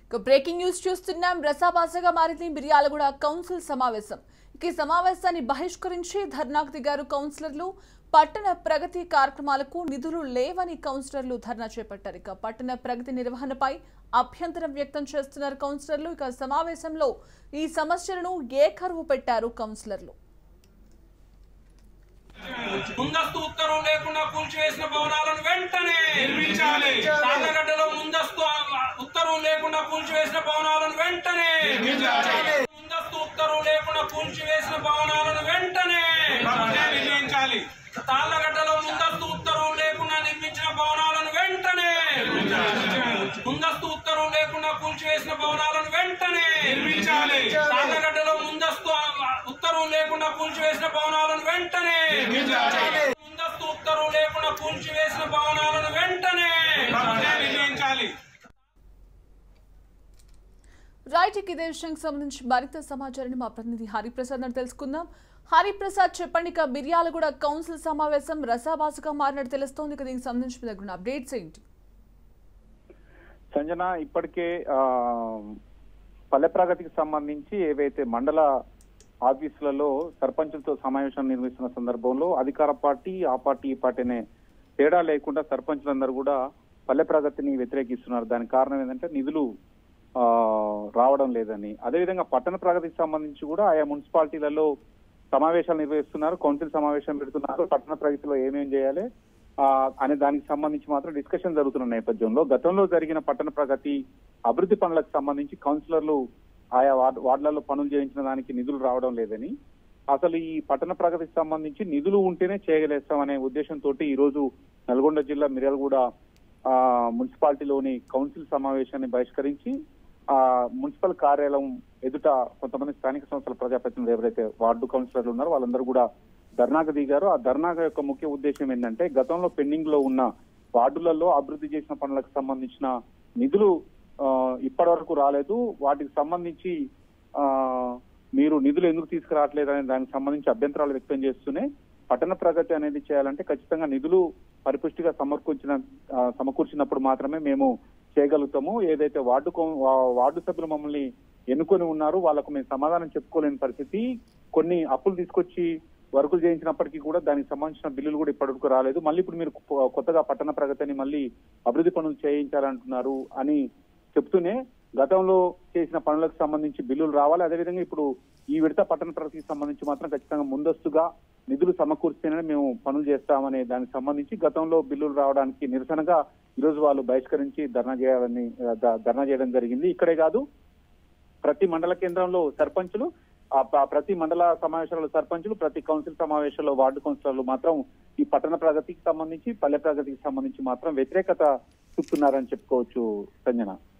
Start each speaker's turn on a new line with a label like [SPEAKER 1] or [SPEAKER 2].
[SPEAKER 1] ఇక breaking news చూస్తున్నాం రసాభాసగా మారింది మిర్యాలగూడ కౌన్సిల్ సమావేశం ఇక ఈ సమావేశాన్ని బహిష్కరించి ధర్నాకు దిగారు కౌన్సిలర్లు పట్టణ ప్రగతి కార్యక్రమాలకు నిధులు లేవని కౌన్సిలర్లు ధర్నా చేపట్టారు ఇక పట్టణ ప్రగతి నిర్వహణపై అభ్యంతరం వ్యక్తం చేస్తున్నారు కౌన్సిలర్లు ఇక సమావేశంలో ఈ సమస్యలను ఏకరువు పెట్టారు కౌన్సిలర్లు
[SPEAKER 2] ముందస్తు ఉత్తర్వు లేకుండా కూల్చివేసిన భవనాలను వెంటనే నిర్మించాలి తాళ్ళగడ్డలో ముందస్తు ఉత్తర్వు లేకుండా కూల్చివేసిన భవనాలను వెంటనే ముందస్తు ఉత్తర్వు లేకుండా కూల్చివేసిన భవనాలను వెంటనే నిర్మించాలి తాళ్ళగడ్డలో ముందస్తు ఉత్తర్వు లేకుండా నిర్మించిన భవనాలను వెంటనే ముందస్తు ఉత్తర్వు లేకుండా కూల్చివేసిన భవనాలను వెంటనే నిర్మించాలి తాళ్ళగడ్డలో ముందస్తు ఉత్తర్వు లేకుండా కూల్చివేసిన భవనాలను వెంటనే ముందస్తు ఉత్తర్వు లేకుండా కూల్చివేసిన భవనాలను వెంటనే నిర్మించాలి
[SPEAKER 1] రైట్ ఇక ఇదే విషయానికి సంబంధించి మరింత సమాచారాన్ని మా ప్రతినిధి హరిప్రసాద్ అని తెలుసుకుందాం హరిప్రసాద్ చెప్పండి ఇక మిర్యాలగూడ కౌన్సిల్ సమావేశం రసాభాసగా మారినట్టు తెలుస్తోంది ఇక దీనికి సంబంధించి మీ దగ్గర ఉన్న అప్డేట్స్ ఏంటి
[SPEAKER 3] సంజన ఇప్పటికే ఆ, పల్లె ప్రగతికి సంబంధించి ఏవైతే మండల ఆఫీసులలో సర్పంచులతో సమావేశం నిర్వహిస్తున్న సందర్భంలో అధికార పార్టీ ఆ పార్టీ ఈ పార్టీ అనే తేడా లేకుండా సర్పంచులందరూ కూడా పల్లె ప్రగతిని వ్యతిరేకిస్తున్నారు దానికి కారణం ఏంటంటే నిధులు ఆ, రావడం లేదని అదేవిధంగా పట్టణ ప్రగతికి సంబంధించి కూడా ఆయా మున్సిపాలిటీలలో సమావేశాలు నిర్వహిస్తున్నారు కౌన్సిల్ సమావేశం పెడుతున్నారు పట్టణ ప్రగతిలో ఏమేం చేయాలి ఆ, అనే దానికి సంబంధించి మాత్రం డిస్కషన్ జరుగుతున్న నేపథ్యంలో గతంలో జరిగిన పట్టణ ప్రగతి అభివృద్ధి పనులకు సంబంధించి కౌన్సిలర్లు ఆయా వార్డు- వార్డులలో పనులు చేయించిన దానికి నిధులు రావడం లేదని అసలు ఈ పట్టణ ప్రగతికి సంబంధించి నిధులు ఉంటేనే చేయగలేస్తాం అనే ఉద్దేశంతో ఈ రోజు నల్గొండ జిల్లా మిర్యాలగూడ ఆ, మున్సిపాలిటీలోని కౌన్సిల్ సమావేశాన్ని బహిష్కరించి ఆ మున్సిపల్ కార్యాలయం ఎదుట కొంతమంది స్థానిక సంస్థల ప్రజాప్రతినిధులు ఎవరైతే వార్డు కౌన్సిలర్లు ఉన్నారో వాళ్ళందరూ కూడా ధర్నాకు దిగారు ఆ ధర్నా యొక్క ముఖ్య ఉద్దేశం ఏంటంటే గతంలో పెండింగ్ లో ఉన్న వార్డులలో అభివృద్ధి చేసిన పనులకు సంబంధించిన నిధులు ఆ, ఇప్పటి వరకు రాలేదు వాటికి సంబంధించి ఆ మీరు నిధులు ఎందుకు తీసుకురావట్లేదు అనే దానికి సంబంధించి అభ్యంతరాలు వ్యక్తం చేస్తూనే పట్టణ ప్రగతి అనేది చేయాలంటే ఖచ్చితంగా నిధులు పరిపుష్టిగా సమకూర్చిన ఆ, సమకూర్చినప్పుడు మాత్రమే మేము చేయగలుగుతాము ఏదైతే వార్డు కౌ- వా- వార్డు సభ్యులు మమ్మల్ని ఎన్నుకొని ఉన్నారు వాళ్ళకు మేము సమాధానం చెప్పుకోలేని పరిస్థితి కొన్ని అప్పులు తీసుకొచ్చి వర్కులు చేయించినప్పటికీ కూడా దానికి సంబంధించిన బిల్లులు కూడా ఇప్పటివరకు రాలేదు మళ్ళీ ఇప్పుడు మీరు కొ- కొత్తగా పట్టణ ప్రగతిని మళ్ళీ అభివృద్ధి పనులు చేయించాలంటున్నారు అని చెప్తూనే గతంలో చేసిన పనులకు సంబంధించి బిల్లులు రావాలి అదేవిధంగా ఇప్పుడు ఈ విడత పట్టణ ప్రగతికి సంబంధించి మాత్రం ఖచ్చితంగా ముందస్తుగా నిధులు సమకూర్స్తేనే మేము పనులు చేస్తామనే దానికి సంబంధించి గతంలో బిల్లులు రావడానికి నిరసనగా ఈరోజు వాళ్ళు బహిష్కరించి ధర్నా చేయాలని ఆ, ధ- ధర్నా చేయడం జరిగింది ఇక్కడే కాదు ప్రతి మండల కేంద్రంలో సర్పంచులు ఆ ప- ప్రతి మండల సమావేశాలలో సర్పంచులు ప్రతి కౌన్సిల్ సమావేశాల్లో వార్డు కౌన్సిలర్లు మాత్రం ఈ పట్టణ ప్రగతికి సంబంధించి పల్లె ప్రగతికి సంబంధించి మాత్రం వ్యతిరేకత చూపుతున్నారని చెప్పుకోవచ్చు సంజన